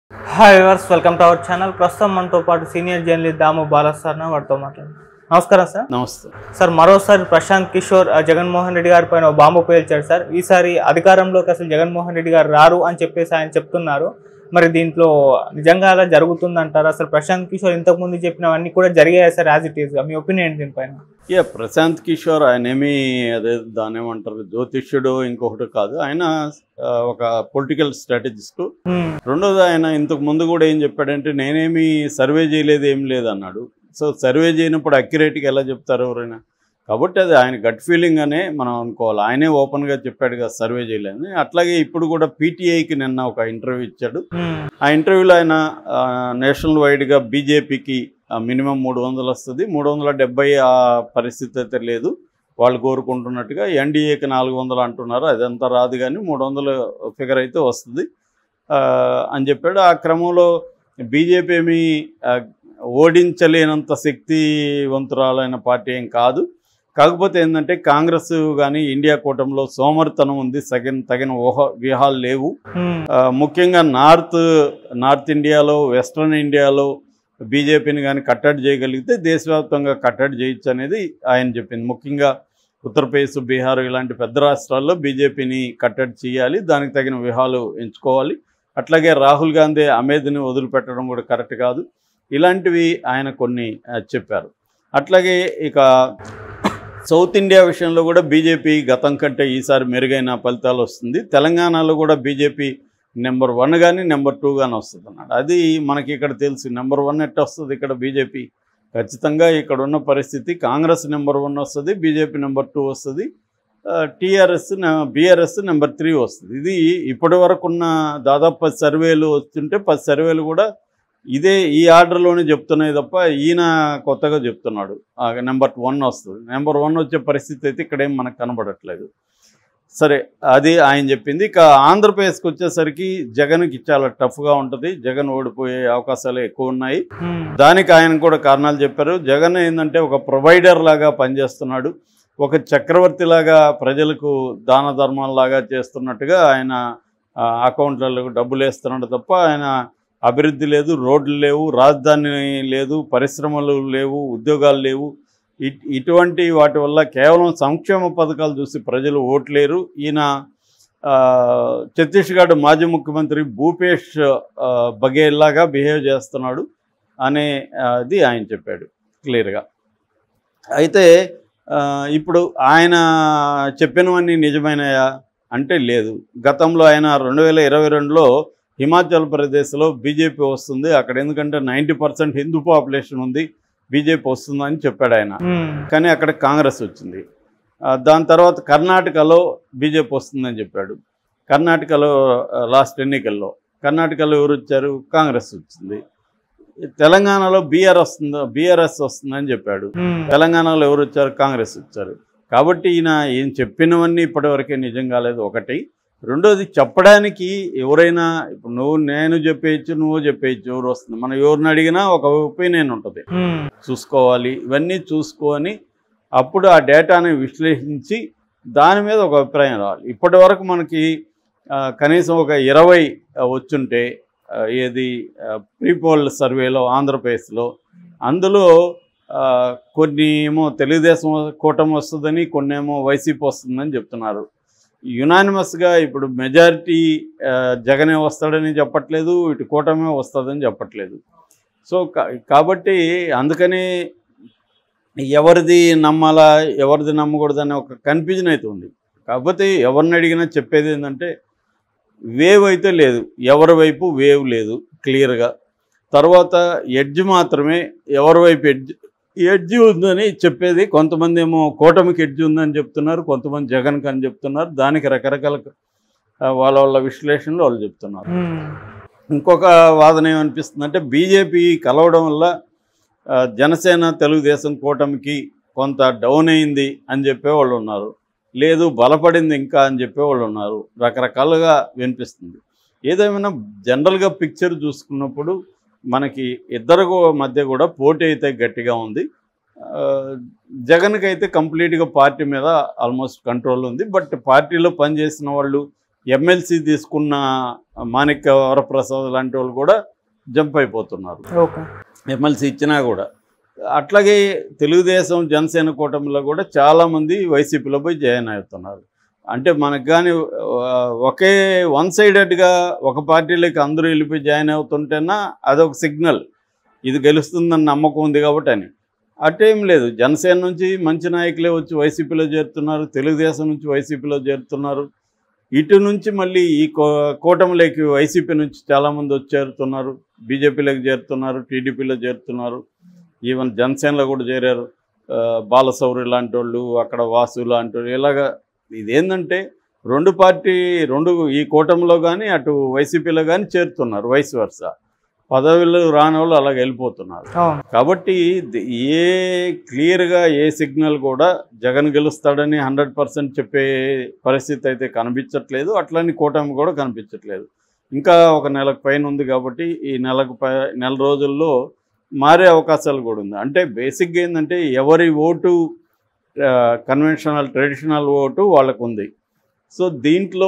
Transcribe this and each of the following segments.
Hi viewers welcome to our channel ప్రస్తుతం మనతో పాటు సీనియర్ జర్నలిస్ట్ దాము బాలసార్ వారితో మాట్లాడు నమస్కారం సార్ నమస్తే సార్ మరోసారి ప్రశాంత్ కిషోర్ ఆ, జగన్మోహన్ రెడ్డి గారి పైన ఓ బాంబు పేల్చాడు సార్ ఈసారి అధికారంలోకి అసలు జగన్మోహన్ రెడ్డి గారు రారు అని చెప్పేసి ఆయన చెప్తున్నారు మరి దీంట్లో నిజంగా అలా జరుగుతుందంటారు అసలు ప్రశాంత్ కిషోర్ ఇంతకు ముందు చెప్పినవన్నీ కూడా జరిగాయి సార్ యాజ్ ఇట్ ఈస్ గా మీ ఒపీనియన్ దీనిపైన యా ప్రశాంత్ కిషోర్ ఆయన ఏమి అదే దాని ఏమంటారు జ్యోతిష్యుడు ఇంకొకటి కాదు ఆయన ఆ, ఒక పొలిటికల్ స్ట్రాటజిస్ట్ హ్మ్. రెండోది ఆయన ఇంతకు ముందు కూడా ఏం చెప్పాడంటే నేనేమి సర్వే చేయలేదు ఏం లేదు అన్నాడు సో సర్వే చేయనప్పుడు అక్యురేట్గా ఎలా చెప్తారు ఎవరైనా కాబట్టి అది ఆయన గట్ ఫీలింగ్ అనే మనం అనుకోవాలి ఆయనే ఓపెన్గా చెప్పాడు కదా సర్వే చేయలేదని అట్లాగే ఇప్పుడు కూడా పీటీఐకి నిన్న ఒక ఇంటర్వ్యూ ఇచ్చాడు హ్మ్. ఆ ఇంటర్వ్యూలో ఆయన ఆ, నేషనల్ వైడ్గా బీజేపీకి మినిమం మూడు వందలు వస్తుంది మూడు వందల డెబ్బై ఆ పరిస్థితి అయితే లేదు వాళ్ళు కోరుకుంటున్నట్టుగా ఎన్డీఏకి నాలుగు వందలు అంటున్నారు అదంతా రాదు కానీ మూడు వందల ఫిగర్ అయితే వస్తుంది ఆ, అని చెప్పాడు ఆ క్రమంలో బీజేపీ ఏమి ఆ, ఓడించలేనంత శక్తివంతురాలైన పార్టీ ఏం కాదు కాకపోతే ఏంటంటే కాంగ్రెస్ కానీ ఇండియా కూటమిలో సోమరితనం ఉంది సగిన తగిన ఊహ వ్యూహాలు లేవు హ్మ్. ఆ, ముఖ్యంగా నార్త్ నార్త్ ఇండియాలో వెస్ట్రన్ ఇండియాలో బీజేపీని కానీ కట్టడి చేయగలిగితే దేశవ్యాప్తంగా కట్టడి చేయొచ్చు అనేది ఆయన చెప్పింది ముఖ్యంగా ఉత్తరప్రదేశ్ బీహార్ ఇలాంటి పెద్ద రాష్ట్రాల్లో బీజేపీని కట్టడి చేయాలి దానికి తగిన వ్యూహాలు ఎంచుకోవాలి అట్లాగే రాహుల్ గాంధీ అమేద్ని వదిలిపెట్టడం కూడా కరెక్ట్ కాదు ఇలాంటివి ఆయన కొన్ని ఆ, చెప్పారు అట్లాగే ఇక సౌత్ ఇండియా విషయంలో కూడా బీజేపీ గతం కంటే ఈసారి మెరుగైన ఫలితాలు వస్తుంది తెలంగాణలో కూడా బీజేపీ నెంబర్ వన్ కానీ నెంబర్ టూ కానీ వస్తుంది అన్నాడు అది మనకి ఇక్కడ తెలుసు నెంబర్ వన్ ఎట్ట వస్తుంది ఇక్కడ బీజేపీ ఖచ్చితంగా ఇక్కడ ఉన్న పరిస్థితి కాంగ్రెస్ నెంబర్ వన్ వస్తుంది బీజేపీ నెంబర్ టూ వస్తుంది టీఆర్ఎస్ బీఆర్ఎస్ నెంబర్ త్రీ వస్తుంది ఇది ఇప్పటి వరకు ఉన్న దాదాపు పది సర్వేలు వస్తుంటే పది సర్వేలు కూడా ఇదే ఈ ఆర్డర్లోనే చెప్తున్నాయి తప్ప ఈయన కొత్తగా చెప్తున్నాడు నెంబర్ వన్ వస్తుంది నెంబర్ వన్ వచ్చే పరిస్థితి అయితే ఇక్కడేం మనకు కనబడట్లేదు సరే అది ఆయన చెప్పింది ఇక ఆంధ్రప్రదేశ్కి వచ్చేసరికి జగన్కి చాలా టఫ్గా ఉంటుంది జగన్ ఓడిపోయే అవకాశాలు ఎక్కువ ఉన్నాయి హ్మ్. దానికి ఆయన కూడా కారణాలు చెప్పారు జగన్ ఏంటంటే ఒక ప్రొవైడర్ లాగా పనిచేస్తున్నాడు ఒక చక్రవర్తి లాగా ప్రజలకు దాన ధర్మాలలాగా చేస్తున్నట్టుగా ఆయన ఆ, అకౌంట్లలో డబ్బులు వేస్తున్నాడు తప్ప ఆయన అభివృద్ధి లేదు రోడ్లు లేవు రాజధాని లేదు పరిశ్రమలు లేవు ఉద్యోగాలు లేవు ఇట్- ఇటువంటి వాటి వల్ల కేవలం సంక్షేమ పథకాలు చూసి ప్రజలు ఓట్లేరు ఈయన ఆ, ఛత్తీస్గఢ్ మాజీ ముఖ్యమంత్రి భూపేష్ ఆ, బఘేల్ లాగా బిహేవ్ చేస్తున్నాడు అనే ఆ, అది ఆయన చెప్పాడు క్లియర్గా అయితే ఆ, ఇప్పుడు ఆయన చెప్పినవన్నీ నిజమైనయా అంటే లేదు గతంలో ఆయన రెండు వేల ఇరవై రెండులో హిమాచల్ ప్రదేశ్లో బీజేపీ వస్తుంది అక్కడ ఎందుకంటే నైంటీ పర్సెంట్ హిందూ పాపులేషన్ ఉంది బీజేపీ వస్తుందని చెప్పాడు ఆయన హ్మ్. కానీ అక్కడ కాంగ్రెస్ వచ్చింది ఆ, దాని తర్వాత కర్ణాటకలో బీజేపీ వస్తుందని చెప్పాడు కర్ణాటకలో ఆ, లాస్ట్ ఎన్నికల్లో కర్ణాటకలో ఎవరు వచ్చారు కాంగ్రెస్ వచ్చింది తెలంగాణలో బీఆర్ వస్తుందో బీఆర్ఎస్ వస్తుందని చెప్పాడు హ్మ్. తెలంగాణలో ఎవరు వచ్చారు కాంగ్రెస్ వచ్చారు కాబట్టి ఈయన ఏం చెప్పినవన్నీ ఇప్పటివరకే నిజం కాలేదు ఒకటి రెండోది చెప్పడానికి ఎవరైనా ఇప్పుడు నువ్వు నేను చెప్పేయచ్చు నువ్వు చెప్పేయచ్చు ఎవరు వస్తుంది మనం ఎవరిని అడిగినా ఒక ఒపీనియన్ ఉంటుంది హ్మ్. చూసుకోవాలి ఇవన్నీ చూసుకొని అప్పుడు ఆ డేటాని విశ్లేషించి దాని మీద ఒక అభిప్రాయం రావాలి ఇప్పటి వరకు మనకి ఆ, కనీసం ఒక ఇరవై వచ్చుంటే ఆ, ఏది ప్రీపోల్ సర్వేలో ఆంధ్రప్రదేశ్లో అందులో ఆ, కొన్ని ఏమో తెలుగుదేశం కూటమి వస్తుందని కొన్ని ఏమో వైసీపీ వస్తుందని చెప్తున్నారు యునానిమస్గా ఇప్పుడు మెజారిటీ జగనే వస్తాడని చెప్పట్లేదు ఇటు కూటమే వస్తుందని చెప్పట్లేదు సో కా- కాబట్టి అందుకని ఎవరిది నమ్మాలా ఎవరిది నమ్మకూడదని ఒక కన్ఫ్యూజన్ అయితే ఉంది కాకపోతే ఎవరిని అడిగినా చెప్పేది ఏంటంటే వేవ్ అయితే లేదు ఎవరి వైపు వేవ్ లేదు క్లియర్గా తర్వాత ఎడ్జ్ మాత్రమే ఎవరి వైపు ఎడ్జ్ ఎడ్జ్ ఉందని చెప్పేది కొంతమంది ఏమో కూటమికి ఎడ్జ్ ఉందని చెప్తున్నారు కొంతమంది జగన్కి అని చెప్తున్నారు దానికి రకరకాల ఆ, వాళ్ళ వాళ్ళ విశ్లేషణలు వాళ్ళు చెప్తున్నారు హ్మ్. ఇంకొక వాదన ఏమనిపిస్తుందంటే బీజేపీ కలవడం వల్ల ఆ, జనసేన తెలుగుదేశం కూటమికి కొంత డౌన్ అయింది అని చెప్పేవాళ్ళు ఉన్నారు లేదు బలపడింది ఇంకా అని చెప్పేవాళ్ళు ఉన్నారు రకరకాలుగా వినిపిస్తుంది ఏదేమైనా జనరల్గా పిక్చర్ చూసుకున్నప్పుడు మనకి ఇద్దరు కూ- మధ్య కూడా పోటీ అయితే గట్టిగా ఉంది ఆ, జగన్కి అయితే కంప్లీట్గా పార్టీ మీద ఆల్మోస్ట్ కంట్రోల్ ఉంది బట్ పార్టీలో పనిచేసిన వాళ్ళు ఎమ్మెల్సీ తీసుకున్న మాణిక్య వరప్రసాద్ లాంటి వాళ్ళు కూడా జంప్ అయిపోతున్నారు ఓకే ఎమ్మెల్సీ ఇచ్చినా కూడా అట్లాగే తెలుగుదేశం జనసేన కూటమిలో కూడా చాలామంది వైసీపీలో పోయి జాయిన్ అవుతున్నారు అంటే మనకు కానీ ఒకే వన్ సైడెడ్గా ఒక పార్టీలోకి అందరూ వెళ్ళిపోయి జాయిన్ అవుతుంటేనా అదొక సిగ్నల్ ఇది గెలుస్తుందని నమ్మకం ఉంది కాబట్టి అని అట్టేం లేదు జనసేన నుంచి మంచి నాయకులే వచ్చి వైసీపీలో చేరుతున్నారు తెలుగుదేశం నుంచి వైసీపీలో చేరుతున్నారు ఇటు నుంచి మళ్ళీ ఈ కో కూటమిలోకి వైసీపీ నుంచి చాలామంది వచ్చి చేరుతున్నారు బీజేపీలోకి చేరుతున్నారు టీడీపీలో చేరుతున్నారు ఈవెన్ జనసేనలో కూడా చేరారు ఆ, బాలసౌరి లాంటి వాళ్ళు అక్కడ వాసు లాంటి వాళ్ళు ఇలాగా ఇదేంటంటే రెండు పార్టీ రెండు ఈ కూటమిలో కానీ అటు వైసీపీలో కానీ చేరుతున్నారు వయసు వరుస పదవులు రాని వాళ్ళు అలాగ వెళ్ళిపోతున్నారు అవును కాబట్టి ది- ఏ క్లియర్గా ఏ సిగ్నల్ కూడా జగన్ గెలుస్తాడని హండ్రెడ్ పర్సెంట్ చెప్పే పరిస్థితి అయితే కనిపించట్లేదు అట్లని కూటమి కూడా కనిపించట్లేదు ఇంకా ఒక నెలకు పైన ఉంది కాబట్టి ఈ నెలకు పై నెల రోజుల్లో మారే అవకాశాలు కూడా ఉంది అంటే బేసిక్గా ఏంటంటే ఎవరి ఓటు కన్వెన్షనల్ ట్రెడిషనల్ ఓటు వాళ్ళకు ఉంది సో దీంట్లో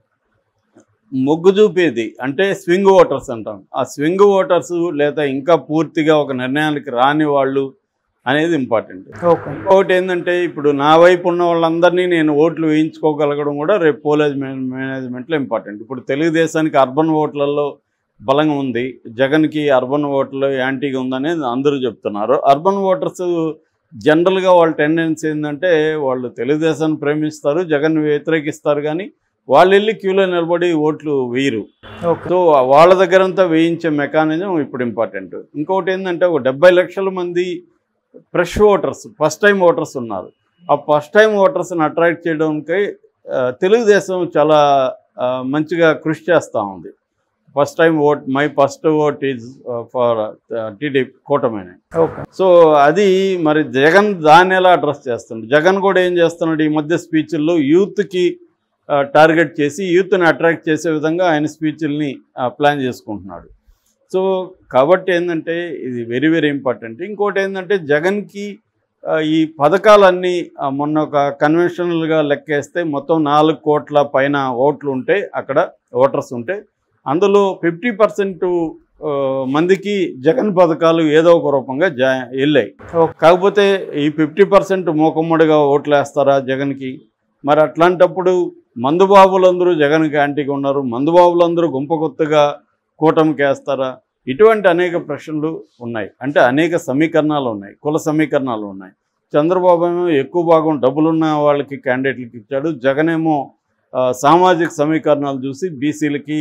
మొగ్గు చూపేది అంటే స్వింగ్ ఓటర్స్ అంటాం ఆ స్వింగ్ ఓటర్స్ లేదా ఇంకా పూర్తిగా ఒక నిర్ణయానికి రాని వాళ్ళు అనేది ఇంపార్టెంట్ ఓకే ఇంకొకటి ఏంటంటే ఇప్పుడు నా వైపు ఉన్న వాళ్ళందరినీ నేను ఓట్లు వేయించుకోగలగడం కూడా రేపు పోలేజ్ మేనేజ్మెంట్లో ఇంపార్టెంట్ ఇప్పుడు తెలుగుదేశానికి అర్బన్ ఓట్లలో బలంగా ఉంది జగన్కి అర్బన్ ఓట్లు యాంటీగా ఉందనేది అందరూ చెప్తున్నారు అర్బన్ ఓటర్స్ జనరల్గా వాళ్ళ టెండెన్సీ ఏంటంటే వాళ్ళు తెలుగుదేశాన్ని ప్రేమిస్తారు జగన్ వ్యతిరేకిస్తారు కానీ వాళ్ళు వెళ్ళి క్యూలో నిలబడి ఓట్లు వేయరు ఓకే సో వాళ్ళ దగ్గరంతా వేయించే మెకానిజం ఇప్పుడు ఇంపార్టెంట్ ఇంకొకటి ఏంటంటే ఒక డెబ్బై లక్షల మంది fresh voters first time voters ఉన్నారు ఆ ఫస్ట్ టైం ఓటర్స్ని అట్రాక్ట్ చేయడానికి ఆ, తెలుగుదేశం చాలా ఆ, మంచిగా కృషి చేస్తూ ఉంది first time vote my first vote is for TD కూటమి ఓకే సో అది మరి జగన్ దాన్ని ఎలా అడ్రస్ చేస్తున్నాడు జగన్ కూడా ఏం చేస్తున్నాడు ఈ మధ్య స్పీచ్ల్లో యూత్కి టార్గెట్ చేసి యూత్ని అట్రాక్ట్ చేసే విధంగా ఆయన స్పీచ్ల్ని ప్లాన్ చేసుకుంటున్నాడు సో కాబట్టి ఏంటంటే ఇది వెరీ వెరీ ఇంపార్టెంట్ ఇంకోటి ఏంటంటే జగన్కి ఆ, ఈ పథకాలన్నీ ఆ, మొన్న ఒక కన్వెన్షనల్గా లెక్కేస్తే మొత్తం నాలుగు కోట్ల పైన ఓట్లు ఉంటే అక్కడ ఓటర్స్ ఉంటే అందులో ఫిఫ్టీ పర్సెంట్ మందికి జగన్ పథకాలు ఏదో ఒక రూపంగా జా వెళ్ళాయి ఓకే. కాకపోతే ఈ ఫిఫ్టీ పర్సెంట్ మూకమ్మడిగా ఓట్లు వేస్తారా జగన్కి మరి అట్లాంటప్పుడు మందుబాబులందరూ జగన్కి యాంటీగా ఉన్నారు మందుబాబులందరూ గుంప కొత్తగా కూటమికి వేస్తారా ఇటువంటి అనేక ప్రశ్నలు ఉన్నాయి అంటే అనేక సమీకరణాలు ఉన్నాయి కుల సమీకరణాలు ఉన్నాయి చంద్రబాబు ఏమో ఎక్కువ భాగం డబ్బులున్న వాళ్ళకి క్యాండిడేట్లకి ఇచ్చాడు జగన్ ఏమో ఆ, సామాజిక సమీకరణాలు చూసి బీసీలకి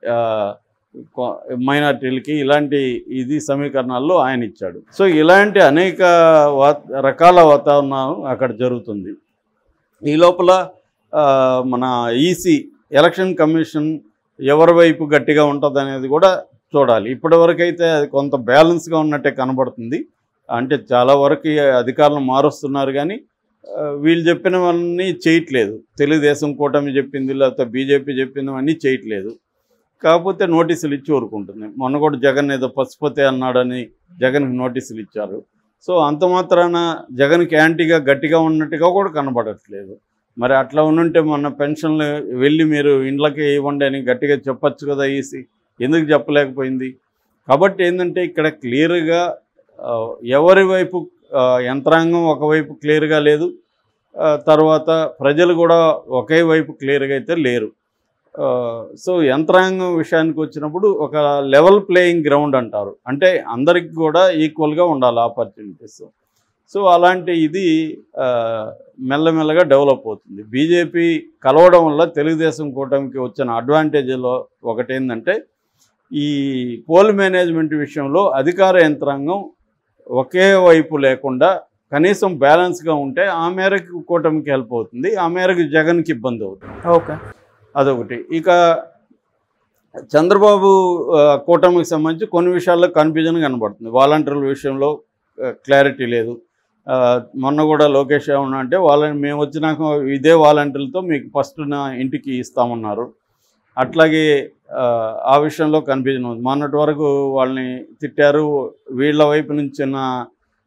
మైనార్టీలకి ఇలాంటి ఇది సమీకరణాల్లో ఆయన ఇచ్చాడు సో ఇలాంటి అనేక వా రకాల వాతావరణం అక్కడ జరుగుతుంది ఈ లోపల ఆ, మన ఈసీ ఎలక్షన్ కమిషన్ ఎవరి వైపు గట్టిగా ఉంటుంది అనేది కూడా చూడాలి ఇప్పటివరకు అయితే అది కొంత బ్యాలెన్స్గా ఉన్నట్టే కనబడుతుంది అంటే చాలా వరకు ఈ అధికారులను మారుస్తున్నారు కానీ ఆ, వీళ్ళు చెప్పినవన్నీ చేయట్లేదు తెలుగుదేశం కూటమి చెప్పింది లేకపోతే బీజేపీ చెప్పినవన్నీ చేయట్లేదు కాకపోతే నోటీసులు ఇచ్చి ఊరుకుంటుంది మొన్న కూడా జగన్ ఏదో పశుపతి అన్నాడని జగన్కి నోటీసులు ఇచ్చారు సో అంత మాత్రాన జగన్కి యాంటీగా గట్టిగా ఉన్నట్టుగా కూడా కనబడట్లేదు మరి అట్లా ఉండుంటే మొన్న పెన్షన్లు వెళ్ళి మీరు ఇండ్లకి ఇవ్వండి అని గట్టిగా చెప్పొచ్చు కదా ఈసీ ఎందుకు చెప్పలేకపోయింది కాబట్టి ఏంటంటే ఇక్కడ క్లియర్గా ఆ, ఎవరి వైపు ఆ, యంత్రాంగం ఒకవైపు క్లియర్గా లేదు ఆ, తర్వాత ప్రజలు కూడా ఒకే వైపు క్లియర్గా అయితే లేరు ఆ, సో యంత్రాంగం విషయానికి వచ్చినప్పుడు ఒక లెవెల్ ప్లేయింగ్ గ్రౌండ్ అంటారు అంటే అందరికి కూడా ఈక్వల్గా ఉండాలి ఆపర్చునిటీస్ సో అలాంటి ఇది ఆ, మెల్లమెల్లగా డెవలప్ అవుతుంది బీజేపీ కలవడం వల్ల తెలుగుదేశం కూటమికి వచ్చిన అడ్వాంటేజ్లో ఒకటి ఏంటంటే ఈ పోల్ మేనేజ్మెంట్ విషయంలో అధికార యంత్రాంగం ఒకే వైపు లేకుండా కనీసం బ్యాలెన్స్గా ఉంటే ఆ మేరకు కూటమికి హెల్ప్ అవుతుంది ఆ మేరకు జగన్కి ఇబ్బంది అవుతుంది ఓకే అదొకటి ఇక చంద్రబాబు ఆ, కూటమికి సంబంధించి కొన్ని విషయాల్లో కన్ఫ్యూజన్ కనబడుతుంది వాలంటీర్ల విషయంలో క్లారిటీ లేదు ఆ, మొన్న కూడా లోకేష్ ఏమన్నా అంటే వాళ్ళని మేము వచ్చినాక ఇదే వాలంటీర్లతో మీకు ఫస్ట్ నా ఇంటికి ఇస్తామన్నారు అట్లాగే ఆ, ఆ విషయంలో కన్ఫ్యూజన్ ఉంది మొన్నటి వరకు వాళ్ళని తిట్టారు వీళ్ళ వైపు నుంచి ఉన్న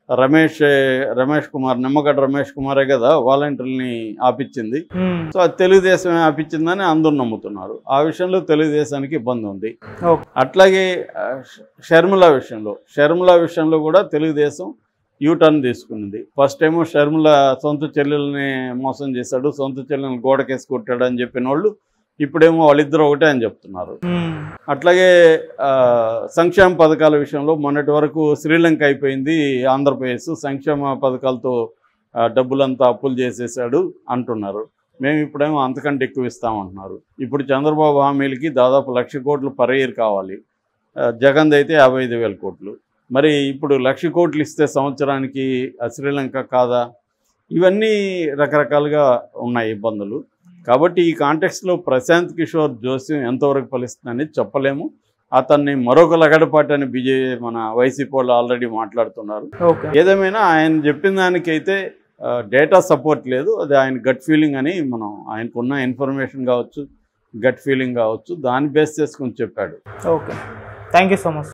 రమేష్ రమేష్ కుమార్ నిమ్మగడ్డ రమేష్ కుమారే కదా వాలంటీర్ని ఆపించింది ఉమ్, సో అది తెలుగుదేశమే ఆపించిందని అందరూ నమ్ముతున్నారు ఆ విషయంలో తెలుగుదేశానికి ఇబ్బంది ఉంది ఓకే అట్లాగే ఆ, ష- షర్మిల విషయంలో షర్మిల విషయంలో కూడా తెలుగుదేశం యూటర్న్ తీసుకున్నది ఫస్ట్ ఏమో షర్మిల సొంత చెల్లెల్ని మోసం చేశాడు సొంత చెల్లెల్ని గోడకేసి కొట్టాడు అని చెప్పిన వాళ్ళు ఇప్పుడేమో వాళ్ళిద్దరు ఒకటే అని చెప్తున్నారు ఉమ్, అట్లాగే ఆ, సంక్షేమ పథకాల విషయంలో మొన్నటి వరకు శ్రీలంక అయిపోయింది ఆంధ్రప్రదేశ్ సంక్షేమ పథకాలతో ఆ, డబ్బులంతా అప్పులు చేసేసాడు అంటున్నారు మేము ఇప్పుడేమో అంతకంటే ఎక్కువ ఇస్తామంటున్నారు ఇప్పుడు చంద్రబాబు హామీలకి దాదాపు లక్ష కోట్లు పర్ ఇయర్ కావాలి ఆ, జగన్ది అయితే యాభై ఐదు వేల కోట్లు మరి ఇప్పుడు లక్ష కోట్లు ఇస్తే సంవత్సరానికి ఆ శ్రీలంక కాదా ఇవన్నీ రకరకాలుగా ఉన్నాయి ఇబ్బందులు కాబట్టి ఈ కాంటెక్స్లో ప్రశాంత్ కిషోర్ జోస్యం ఎంతవరకు ఫలిస్తుందని చెప్పలేము అతన్ని మరొక లగడపాటి అని బీజే మన వైసీపీ వాళ్ళు ఆల్రెడీ మాట్లాడుతున్నారు ఓకే ఏదేమైనా ఆయన చెప్పిన దానికైతే డేటా సపోర్ట్ లేదు అది ఆయన గట్ ఫీలింగ్ అని మనం ఆయనకున్న ఇన్ఫర్మేషన్ కావచ్చు గట్ ఫీలింగ్ కావచ్చు దాన్ని బేస్ చేసుకుని చెప్పాడు okay thank you so much